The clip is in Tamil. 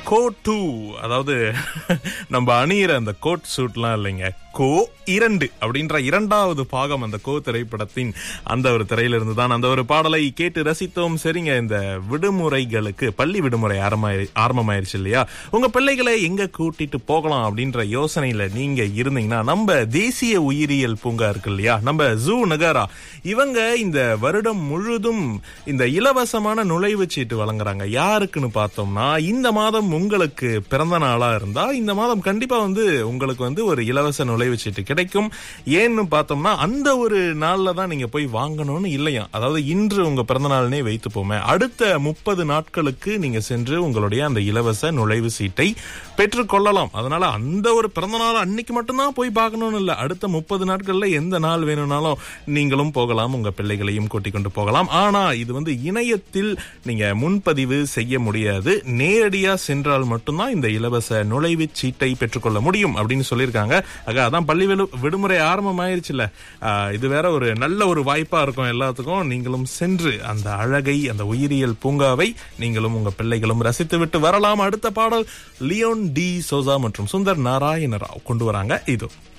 கோ டூ அதாவது நம்ம அணியிற அந்த கோட் சூட்லாம் இல்லைங்க கோ இரண்டு அப்படின்ற இரண்டாவது பாகம் அந்த கோ திரைப்படத்தின் அந்த ஒரு திரையிலிருந்து தான் அந்த ஒரு பாடலை கேட்டு ரசித்தோம் சரிங்க இந்த விடுமுறைகளுக்கு பள்ளி விடுமுறை ஆரம்பமாயி ஆரம்பமாயிருச்சு இல்லையா உங்க பிள்ளைகளை எங்க கூட்டிட்டு போகலாம் அப்படின்ற யோசனையில நீங்க இருந்தீங்கன்னா நம்ம தேசிய உயிரியல் பூங்கா இருக்கு இல்லையா நம்ம ஜூ நகரா இவங்க இந்த வருடம் முழுதும் இந்த இலவசமான நுழைவுச் சீட்டு வழங்குறாங்க யாருக்குன்னு பார்த்தோம்னா இந்த மாதம் உங்களுக்கு பிறந்த நாளா இருந்தா இந்த மாதம் கண்டிப்பா வந்து உங்களுக்கு வந்து ஒரு இலவச நுழைவுச் சீட்டு கிடைக்கும் ஏன்னு பார்த்தோம்னா அந்த ஒரு நாள்ல தான் நீங்க போய் வாங்கணும்னு இல்லையா அதாவது இன்று உங்க பிறந்த நாள்னே வைத்து போமே அடுத்த முப்பது நாட்களுக்கு நீங்க சென்று உங்களுடைய அந்த இலவச நுழைவு சீட்டை பெற்றுக்கொள்ளலாம் அதனால அந்த ஒரு பிறந்த நாள் அன்னைக்கு மட்டும்தான் போய் பார்க்கணும்னு இல்ல அடுத்த முப்பது நாட்கள்ல எந்த நாள் வேணும்னாலும் நீங்களும் போகலாம் உங்க பிள்ளைகளையும் கூட்டிக் கொண்டு போகலாம் ஆனா இது வந்து இணையத்தில் நீங்க முன்பதிவு செய்ய முடியாது நேரடியா சென்றால் மட்டும்தான் இந்த இலவச நுழைவுச் சீட்டை பெற்றுக்கொள்ள முடியும் அப்படின்னு சொல்லியிருக்காங்க ஆக அதான் பள்ளி விடு- விடுமுறை ஆரம்பமாயிருச்சுல ஆஹ், இது வேற ஒரு நல்ல ஒரு வாய்ப்பா இருக்கும் எல்லாத்துக்கும் நீங்களும் சென்று அந்த அழகை அந்த உயிரியல் பூங்காவை நீங்களும் உங்க பிள்ளைகளும் ரசித்து விட்டு வரலாம் அடுத்த பாடல் லியோன் டி சோசா மற்றும் சுந்தர் நாராயண ராவ் கொண்டு வராங்க இது